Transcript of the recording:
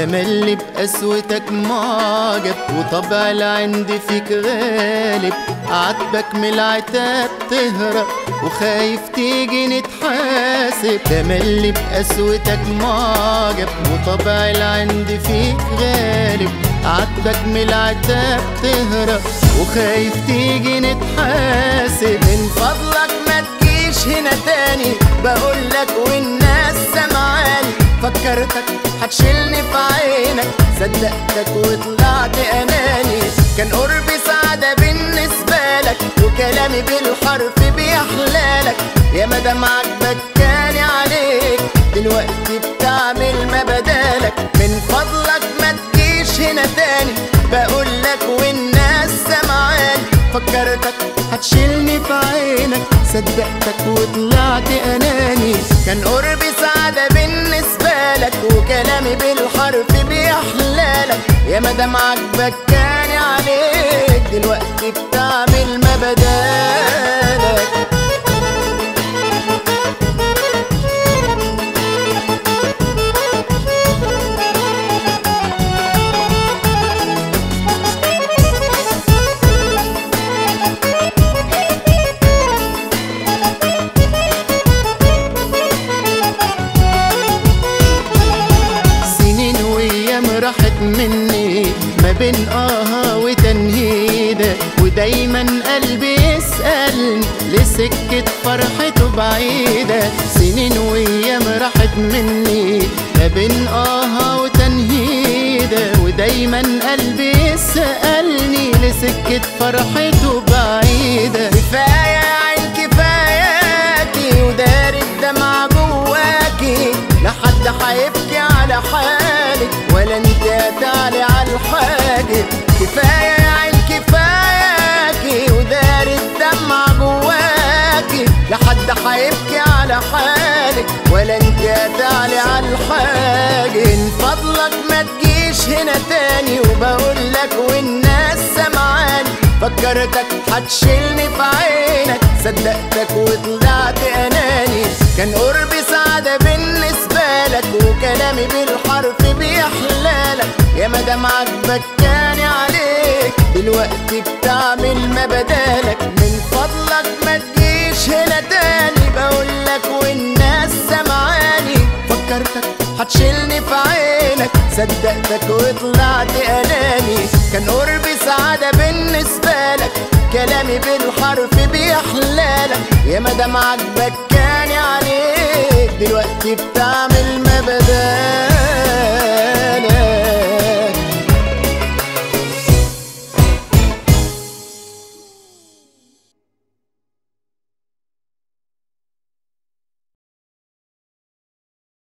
تملي بقسوتك معجب وطبع العند فيك غالب عاتبك من العتاب تهرب وخايف تيجي نتحاسب تملي بقسوتك معجب وطبع العند فيك غالب عاتبك من العتاب تهرب وخايف تيجي نتحاسب من فضلك ما تجيش هنا تاني بقولك والناس سمعاني فكرتك هتشيلني في عينك صدقتك وطلعت اناني كان قربي سعادة بالنسبة لك وكلامي بالحرف بيحلالك يا مدام عجبك كاني عليك دلوقتي بتعمل ما بدالك من فضلك ما تجيش هنا تاني بقولك والناس سمعاني فكرتك هتشيلني في عينك صدقتك وطلعت اناني كان قربي سعادة بالنسبة لك وكلامي بالحرف بيحلالك يا مدام عجبك كان عليك دلوقتي بتعمل ما بدالك سنين وايام راحت مني ما بين آه وتنهيدة ودايما قلبي يسألني لسكة فرحته بعيدة سنين وايام راحت مني ما بين آه وتنهيدة ودايما قلبي يسألني لسكة فرحته بعيدة كفاية يا عين كفاياكي ودار الدمع جواكي لا حد هيبكي على حالك ولا انت هتعلي على الحاجب كفاية يا عين كفاياكي ودار الدمع جواكي لا حد هيبكي على حالك ولا انت هتعلي على الحاجب من فضلك ما تجيش هنا تاني وبقولك والناس سمعاني فكرتك هتشيلني في عينك صدقتك وطلعت اناني كان قربي سعادة بالنسبة لك وكلامي بالحرف بيحلالك يا مدام عجبك كان عليك دلوقتي بتعمل ما بدالك من فضلك ما تجيش هنا تاني بقولك والناس سمعاني فكرتك هتشيلني في عينك صدقتك وطلعت اناني كان قربي سعادة بالنسبة لك كلامي بالحرف بيحلالك يا مدام عجبك كان عليك دلوقتي بتعمل ما بدالك